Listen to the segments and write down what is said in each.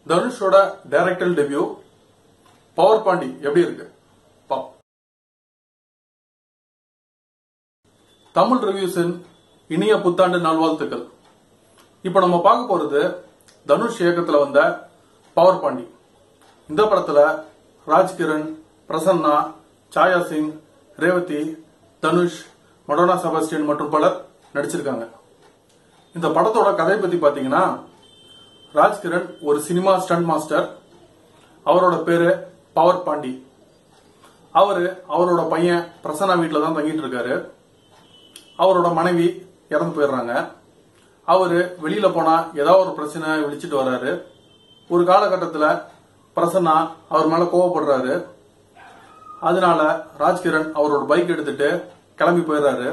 தனுஷோட டைரக்டல் debut power Pandi எப்படி இருக்கு பா தமிழ் ரிவ்யூஸின் இனிய புத்தாண்டு நல்வாழ்த்துக்கள் இப்போ நம்ம பார்க்க போறது தனுஷ் இயக்கத்துல வந்த பவர் பாண்டி இந்த படத்துல ராஜ்கிரண் பிரசன்னா சாயா சிங் ரேவதி தனுஷ் மடோனா செபாஸ்டியன் மற்றும் பலர் நடிச்சிருக்காங்க இந்த படத்தோட கதை பத்தி பாத்தீங்கன்னா ராஜ்கிரண் ஒரு சினிமா ஸ்டண்ட் மாஸ்டர் அவரோட பேரு பவர் பாண்டி அவரு அவரோட பையன் பிரசன்னா வீட்டில் தான் தங்கிட்டு இருக்காரு அவரோட மனைவி இறந்து போயிடுறாங்க அவரு வெளியில போனா ஏதாவது ஒரு பிரச்சனை விழிச்சிட்டு வர்றாரு ஒரு காலகட்டத்தில் பிரசன்னா அவர் மேல கோவப்படுறாரு அதனால ராஜ்கிரண் அவரோட பைக் எடுத்துட்டு கிளம்பி போயிடுறாரு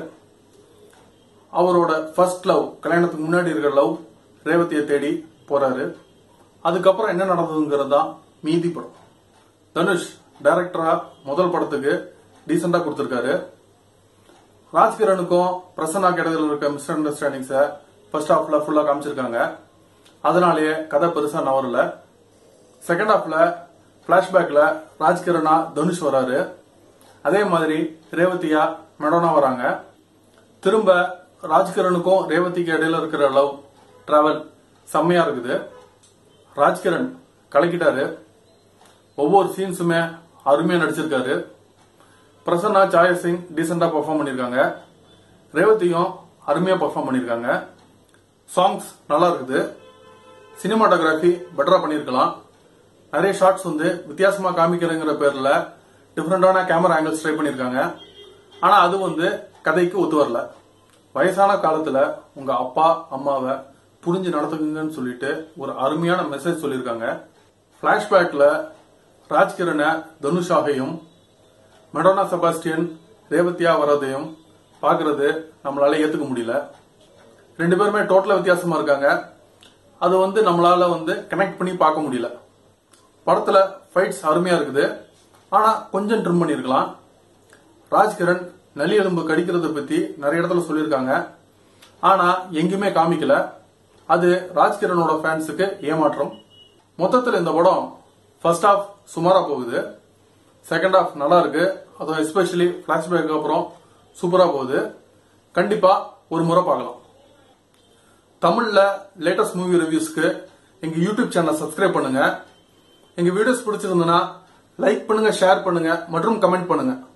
அவரோட ஃபர்ஸ்ட் லவ் கல்யாணத்துக்கு முன்னாடி இருக்கிற லவ் ரேவதியை தேடி போறாரு அதுக்கப்புறம் என்ன நடந்ததுங்கிறது தான் மீதி படம் தனுஷ் டைரக்டரா முதல் படத்துக்கு டீசெண்டா கொடுத்திருக்காரு ராஜ்கிரனுக்கும் பிரசன்னா இடையில இருக்க மிஸ் அண்டர்ஸ்டாண்டிங்ஸ ஃபர்ஸ்ட் ஹாஃப்ல ஃபுல்லா காமிச்சிருக்காங்க அதனாலேயே கதை பெருசா நவரல செகண்ட் ஹாஃப்ல பிளாஷ்பேக்ல ராஜ்கிரணா தனுஷ் வராரு அதே மாதிரி ரேவதியா மெடோனா வராங்க திரும்ப ராஜ்கிரனுக்கும் ரேவதிக்கு இடையில இருக்கிற லவ் டிராவல் செம்மையா இருக்குது ராஜ்கிரண் கலக்கிட்டாரு ஒவ்வொரு சீன்ஸுமே அருமையா நடிச்சிருக்காரு பிரசன்னா சாய சிங் டீசெண்டா பெர்ஃபார்ம் பண்ணிருக்காங்க ரேவதியும் அருமையா பெர்ஃபார்ம் பண்ணிருக்காங்க சாங்ஸ் நல்லா இருக்குது சினிமாட்டோகிராஃபி பெட்டரா பண்ணிருக்கலாம் நிறைய ஷார்ட்ஸ் வந்து வித்தியாசமா காமிக்கிறங்கிற பேர்ல டிஃப்ரெண்டான கேமரா ஆங்கிள்ஸ் ட்ரை பண்ணிருக்காங்க ஆனா அது வந்து கதைக்கு ஒத்து வரல வயசான காலத்துல உங்க அப்பா அம்மாவை புரிஞ்சு நடத்துக்குங்கன்னு சொல்லிட்டு ஒரு அருமையான மெசேஜ் சொல்லியிருக்காங்க பிளாஷ்பேக்ல ராஜ்கிரண தனுஷாகையும் மெடோனா செபாஸ்டியன் ரேவதியா வரதையும் பார்க்கறது நம்மளால ஏத்துக்க முடியல ரெண்டு பேருமே டோட்டலா வித்தியாசமா இருக்காங்க அது வந்து நம்மளால வந்து கனெக்ட் பண்ணி பார்க்க முடியல படத்துல ஃபைட்ஸ் அருமையா இருக்குது ஆனா கொஞ்சம் ட்ரிம் பண்ணிருக்கலாம் ராஜ்கிரண் நலி எலும்பு கடிக்கிறத பத்தி நிறைய இடத்துல சொல்லியிருக்காங்க ஆனா எங்கேயுமே காமிக்கல அது ராஜ்கிரனோட ஃபேன்ஸுக்கு ஏமாற்றம் மொத்தத்தில் இந்த படம் ஃபர்ஸ்ட் ஹாஃப் சுமாரா போகுது செகண்ட் ஹாஃப் நல்லா இருக்கு அதுவும் எஸ்பெஷலி பிளாஷ்பேக் அப்புறம் சூப்பரா போகுது கண்டிப்பா ஒரு முறை பார்க்கலாம் தமிழ்ல லேட்டஸ்ட் மூவி ரிவ்யூஸ்க்கு எங்க யூடியூப் சேனலை சப்ஸ்கிரைப் பண்ணுங்க எங்க வீடியோஸ் பிடிச்சிருந்ததுன்னா லைக் பண்ணுங்க ஷேர் பண்ணுங்க மற்றும் கமெண்ட் பண்ணுங்க